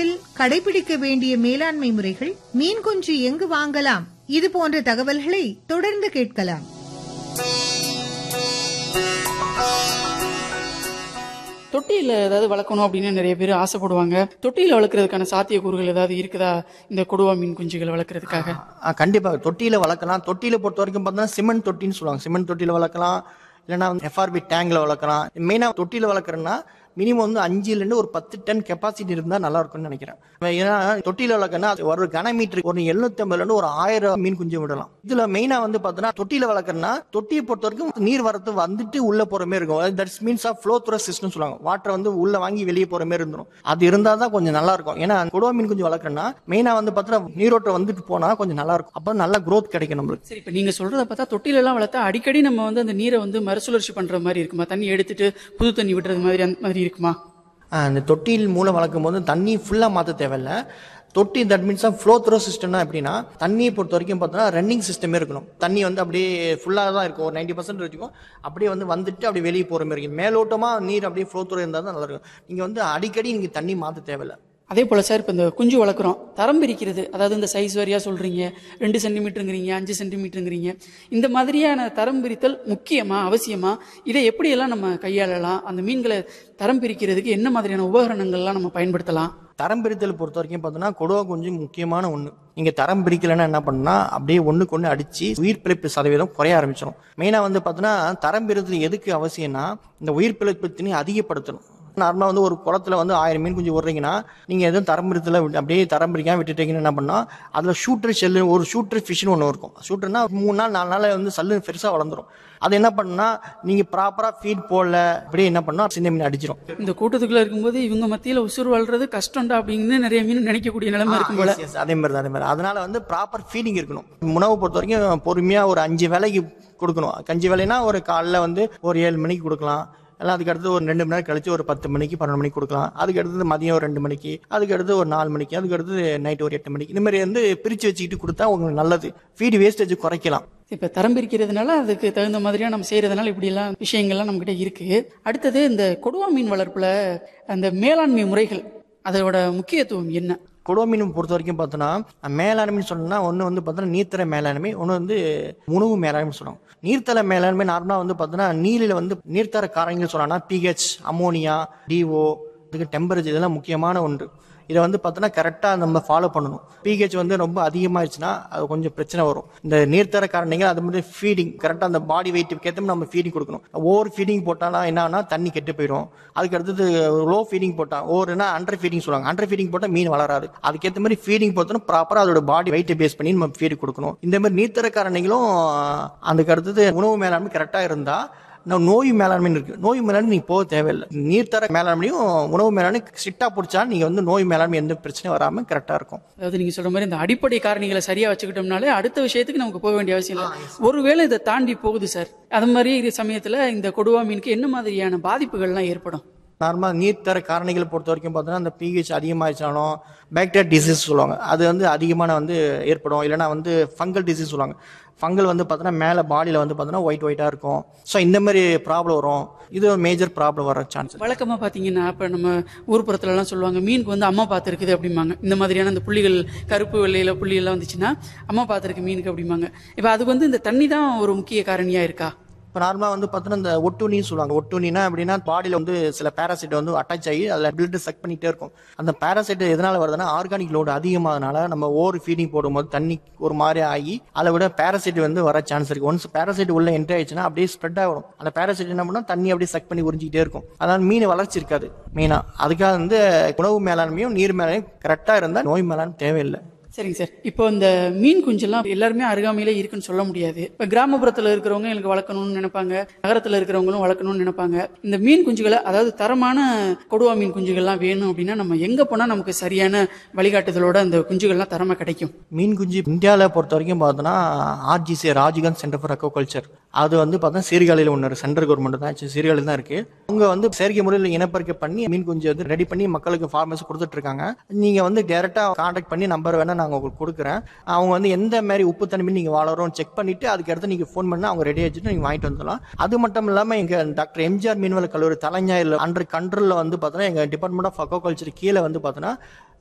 அளவில் கடைபிடிக்க வேண்டிய மேலாண்மை முறைகள் மீன் குஞ்சு எங்கு வாங்கலாம் இது போன்ற தகவல்களை தொடர்ந்து கேட்கலாம் தொட்டியில் ஏதாவது வளர்க்கணும் அப்படின்னு நிறைய பேர் ஆசைப்படுவாங்க தொட்டியில் வளர்க்குறதுக்கான சாத்தியக்கூறுகள் ஏதாவது இருக்குதா இந்த கொடுவா மீன் குஞ்சுகளை வளர்க்குறதுக்காக ஆ, கண்டிப்பா தொட்டியில வளர்க்கலாம் தொட்டியில பொறுத்த வரைக்கும் பார்த்தீங்கன்னா சிமெண்ட் தொட்டின்னு சொல்லுவாங்க சிமெண்ட் தொட்டியில வளர்க்கலாம் இல்லைன்னா எஃப்ஆர்பி டேங்க்ல வளர்க்கலாம் மெயினா தொட்டியில வளர்க்குறேன்னா மினிமம் வந்து அஞ்சுல இருந்து ஒரு பத்து டன் கெப்பாசிட்டி இருந்தா நல்லா இருக்கும்னு நினைக்கிறேன் ஏன்னா தொட்டியில வளர்க்கறனா அது ஒரு கன மீட்டருக்கு ஒரு எழுநூத்தி ஐம்பதுல இருந்து ஒரு ஆயிரம் மீன் குஞ்சு விடலாம் இதுல மெயினா வந்து பார்த்தோன்னா தொட்டியில வளர்க்கறனா தொட்டியை பொறுத்த வரைக்கும் நீர் வரத்து வந்துட்டு உள்ள போற மாதிரி இருக்கும் that's means of flow through system சொல்லுவாங்க வாட்டர் வந்து உள்ள வாங்கி வெளியே போற மாதிரி இருந்துரும் அது இருந்தா தான் கொஞ்சம் நல்லா இருக்கும் ஏன்னா கொடுவா மீன் குஞ்சு வளர்க்கறனா மெயினா வந்து பார்த்தோன்னா நீரோட்டம் வந்துட்டு போனா கொஞ்சம் நல்லா இருக்கும் அப்போ நல்ல growth கிடைக்கும் நம்மளுக்கு சரி இப்போ நீங்கள் சொல்கிறத பார்த்தா தொட்டில எல்லாம் வளர்த்தா அடிக்கடி நம்ம வந்து அந்த நீரை வந்து மறுசுழற்சி பண்ணுற மாதிரி இருக்குமா தண்ணி எடுத்துட்டு புது தண்ணி விடுறது மாதிரி அந்த மாதிரி இருக்குமா ஆஹ் அந்த தொட்டியில் மூலம் வளர்க்கும் போது தண்ணி ஃபுல்லாக மாற்ற தேவையில்ல தொட்டி தட் மீன்ஸ் ஃப்ளோ த்ரோ சிஸ்டம்னா எப்படின்னா தண்ணியை பொறுத்த வரைக்கும் பார்த்தோன்னா ரன்னிங் சிஸ்டமே இருக்கணும் தண்ணி வந்து அப்படியே ஃபுல்லாக தான் இருக்கும் ஒரு நைன்டி பர்சன்ட் வச்சுக்கும் அப்படியே வந்து வந்துட்டு அப்படியே வெளியே போகிற மாதிரி இருக்கும் மேலோட்டமாக நீர் அப்படியே ஃப்ளோ த்ரோ இருந்தால் தான் நல்லா இருக்கும் நீங்கள் வந்து அடிக்கடி நீங்கள் தண்ணி மாற்ற தேவையில்ல அதே போல் சார் இப்போ இந்த குஞ்சு வளர்க்குறோம் தரம் பிரிக்கிறது அதாவது இந்த சைஸ் வாரியாக சொல்கிறீங்க ரெண்டு சென்டிமீட்டருங்கிறீங்க அஞ்சு சென்டிமீட்டருங்கிறீங்க இந்த மாதிரியான தரம் பிரித்தல் முக்கியமா அவசியமா இதை எப்படியெல்லாம் நம்ம கையாளலாம் அந்த மீன்களை தரம் பிரிக்கிறதுக்கு என்ன மாதிரியான உபகரணங்கள்லாம் நம்ம பயன்படுத்தலாம் தரம் பிரித்தல் பொறுத்த வரைக்கும் பார்த்தோன்னா கொடுவா கொஞ்சம் முக்கியமான ஒன்று நீங்கள் தரம் பிரிக்கலைன்னா என்ன பண்ணா அப்படியே ஒன்றுக்கு ஒன்று அடித்து உயிர் பிழைப்பு சதவீதம் குறைய ஆரம்பிச்சிடும் மெயினாக வந்து பார்த்தோன்னா தரம் பிரித்தல் எதுக்கு அவசியம்னா இந்த உயிர் பிழைப்பு திணி அதிகப்படுத்தணும் நார்மலாக வந்து ஒரு குளத்துல வந்து ஆயிரம் மீன் குஞ்சு விடுறீங்கன்னா நீங்கள் எதுவும் தரம் பிரித்தல விட்டு- அப்படியே தரம் பிரிக்காம விட்டுட்டீங்கன்னு என்ன பண்ணால் அதில் ஷூட்டர் ஷெல்லு ஒரு ஷூட்டர் ஃபிஷ்னு ஒன்று இருக்கும் ஷூட்டர்னா மூணு நாள் நாலு நாள் வந்து சல்லு பெருசாக வளர்ந்துரும் அது என்ன பண்ணா நீங்கள் ப்ராப்பராக ஃபீட் போடல அப்படியே என்ன பண்ணால் சின்ன மீன் அடிச்சிடும் இந்த கூட்டத்துக்குள்ள இருக்கும்போது இவங்க மத்தியில் உசுர் வாழ்றது கஷ்டம்டா அப்படின்னு நிறைய மீன் நினைக்கக்கூடிய நிலைமை இருக்கும் போல Yes, yes, அதே மாதிரி தான் அதே மாதிரி அதனால வந்து ப்ராப்பர் ஃபீடிங் இருக்கணும் உணவு பொறுத்த வரைக்கும் பொறுமையா ஒரு அஞ்சு வேலைக்கு கொடுக்கணும் அஞ்சு வேலைனா ஒரு காலைல வந்து ஒரு ஏழு மணிக்கு கொடுக்கலாம் எல்லாம் அதுக்கு அடுத்து ஒரு ரெண்டு மணி நேரம் கழிச்சு ஒரு பத்து மணிக்கு பன்னெண்டு மணிக்கு கொடுக்கலாம் அதுக்கு அடுத்தது மதியம் ஒரு ரெண்டு மணிக்கு அதுக்கு அடுத்து ஒரு நாலு மணிக்கு அதுக்கு அடுத்து நைட் ஒரு எட்டு மணிக்கு இந்த மாதிரி வந்து பிரிச்சு வச்சுக்கிட்டு கொடுத்தா உங்களுக்கு நல்லது ஃபீடு வேஸ்டேஜ் குறைக்கலாம் இப்போ தரம் பிரிக்கிறதுனால அதுக்கு தகுந்த மாதிரியா நம்ம செய்யறதுனால இப்படியெல்லாம் விஷயங்கள்லாம் நம்மகிட்ட இருக்கு அடுத்தது இந்த கொடுவா மீன் வளர்ப்புல அந்த மேலாண்மை முறைகள் அதோட முக்கியத்துவம் என்ன கொடுவா மீன் பொறுத்த வரைக்கும் பார்த்தோன்னா மேலாண்மைன்னு சொன்னா ஒன்று வந்து பார்த்தோன்னா நீர்த்தர மேலாண்மை ஒன்று வந்து உணவு மேலாண்மை சொல்லுவாங்க நீர்த்தர மேலாண்மை நார்மலாக வந்து பார்த்தோன்னா நீரில் வந்து நீர்த்தர காரணிகள் சொல்லலாம்னா பிஹெச் அமோனியா டிஓ இதுக்கு டெம்பரேச்சர் இதெல்லாம் முக்கியமான ஒன்று இதை வந்து பார்த்தோன்னா கரெக்டாக நம்ம ஃபாலோ பண்ணணும் பிஹெச் வந்து ரொம்ப அதிகமாகிடுச்சுன்னா அது கொஞ்சம் பிரச்சனை வரும் இந்த நீர்த்தர காரணிகள் அது மாதிரி ஃபீடிங் கரெக்டாக அந்த பாடி வெயிட்டுக்கு ஏற்ற நம்ம ஃபீடிங் கொடுக்கணும் ஓவர் ஃபீடிங் போட்டாலும் என்னன்னா தண்ணி கெட்டு போயிடும் அதுக்கு அடுத்தது லோ ஃபீடிங் போட்டா ஓவர்னா அண்டர் ஃபீடிங் சொல்லுவாங்க அண்டர் ஃபீடிங் போட்டால் மீன் வளராது அதுக்கேற்ற மாதிரி ஃபீடிங் போட்டோம்னா ப்ராப்பராக அதோட பாடி வெயிட்டை பேஸ் பண்ணி நம்ம ஃபீடு கொடுக்கணும் இந்த மாதிரி நீர்த்தர காரணிகளும் அதுக்கு அடுத்தது உணவு மேலாண்மை கரெக்டாக இருந்தால் நான் நோய் மேலாண்மை இருக்கு நோய் மேலாண்மை நீங்க போக தேவையில்லை நீர்த்தர மேலாண்மையும் உணவு மேலாண்மை ஸ்ட்ரிக்டா பிடிச்சா நீங்க வந்து நோய் மேலாண்மை எந்த பிரச்சனையும் வராம கரெக்டா இருக்கும் அதாவது நீங்க சொல்ற மாதிரி இந்த அடிப்படை காரணிகளை சரியா வச்சுக்கிட்டோம்னாலே அடுத்த விஷயத்துக்கு நமக்கு போக வேண்டிய அவசியம் இல்லை ஒருவேளை இதை தாண்டி போகுது சார் அது மாதிரி இது சமயத்துல இந்த கொடுவா மீனுக்கு என்ன மாதிரியான பாதிப்புகள்லாம் ஏற்படும் நார்மலாக நீர்த்தர காரணிகளை பொறுத்த வரைக்கும் பார்த்தோன்னா அந்த பிஹெச் அதிகமாகிடுச்சாலும் பேக்டீரியா டிசீஸ் சொல்லுவாங்க அது வந்து அதிகமான வந்து ஏற்படும் இல்லைன்னா வந்து ஃபங்கல் டிசீஸ் சொல்லுவாங்க ஃபங்கல் வந்து பார்த்தோன்னா மேலே பாடியில் வந்து பார்த்தோன்னா ஒயிட் ஒயிட்டாக இருக்கும் ஸோ இந்த மாதிரி ப்ராப்ளம் வரும் இது ஒரு மேஜர் ப்ராப்ளம் வர சான்ஸ் வழக்கமா பாத்தீங்கன்னா இப்ப நம்ம ஊர்ப்புறத்துல எல்லாம் சொல்லுவாங்க மீனுக்கு வந்து அம்மா பார்த்துருக்குது அப்படிம்பாங்க இந்த மாதிரியான அந்த புள்ளிகள் கருப்பு வெள்ளையில புள்ளி எல்லாம் வந்துச்சுன்னா அம்மா பார்த்துருக்கு மீனுக்கு அப்படிம்பாங்க இப்ப அது வந்து இந்த தண்ணி தான் ஒரு முக்கிய காரணியா இருக்கா இப்போ நார்மலாக வந்து பார்த்தோன்னா இந்த ஒட்டுணின்னு சொல்லுவாங்க ஒட்டுணினா அப்படின்னா பாடியில் வந்து சில பேராசைட் வந்து அட்டாச் ஆகி அதில் பிளட் சக் பண்ணிகிட்டே இருக்கும் அந்த பேராசைட் எதனால வருதுன்னா ஆர்கானிக் லோடு அதிகமாகனால நம்ம ஓவர் ஃபீடிங் போடும்போது தண்ணி ஒரு மாதிரி ஆகி அதை விட பேராசைட் வந்து வர சான்ஸ் இருக்கு ஒன்ஸ் பேராசைட் உள்ள என்ட்ரி ஆயிடுச்சுன்னா அப்படியே ஸ்ப்ரெட் ஆகும் அந்த பேராசைட் என்ன பண்ணா தண்ணி அப்படியே சக் பண்ணி உறிஞ்சிக்கிட்டே இருக்கும் அதனால மீன் வளர்ச்சி இருக்காது மெயினாக அதுக்காக வந்து உணவு மேலாண்மையும் நீர் மேலாண்மையும் கரெக்டாக இருந்தால் நோய் மேலாண்மை தேவையில்லை சரிங்க சார் இப்போ இந்த மீன் குஞ்செல்லாம் எல்லாருமே அருகாமையில இருக்குன்னு சொல்ல முடியாது இப்போ கிராமப்புறத்துல இருக்கிறவங்க எனக்கு வளர்க்கணும்னு நினைப்பாங்க நகரத்துல இருக்கிறவங்களும் வளர்க்கணும்னு நினைப்பாங்க இந்த மீன் குஞ்சுகளை அதாவது தரமான கொடுவா மீன் குஞ்சுகள்லாம் வேணும் அப்படின்னா நம்ம எங்க போனா நமக்கு சரியான வழிகாட்டுதலோட அந்த குஞ்சுகள்லாம் தரமா கிடைக்கும் மீன் குஞ்சு இந்தியாவில் பொறுத்த வரைக்கும் பார்த்தோன்னா RGC Rajiv Gandhi centre for aquaculture அது வந்து பார்த்தா சீர்காழியில் ஒன்று சென்ட்ரல் கவர்மெண்ட் தான் சீர்காழியில் தான் இருக்கு அவங்க வந்து செயற்கை முறையில் இனப்பெருக்கம் பண்ணி மீன் குஞ்சு வந்து ரெடி பண்ணி மக்களுக்கு ஃபார்மர்ஸ் கொடுத்துட்டு இருக்காங்க நீங்க வந்து டேரெக்டாக காண்டாக்ட் பண்ணி நம்பர் வேணா நாங்கள் உங்களுக்கு கொடுக்குறேன் அவங்க வந்து எந்த மாதிரி உப்பு தன்மை நீங்கள் வளரும் செக் பண்ணிட்டு அதுக்கு அடுத்து நீங்கள் ஃபோன் பண்ணால் அவங்க ரெடி ஆகிட்டு நீங்கள் வாங்கிட்டு வந்துடலாம் அது மட்டும் இல்லாமல் எங்கள் டாக்டர் எம்ஜிஆர் மீன்வள கல்லூரி தலைஞாயிறு அண்டர் கண்ட்ரோலில் வந்து பார்த்தோன்னா எங்கள் டிபார்ட்மெண்ட் ஆஃப் அக்வாகல்ச்சர் கீழே வந்து பார்த்தோன்னா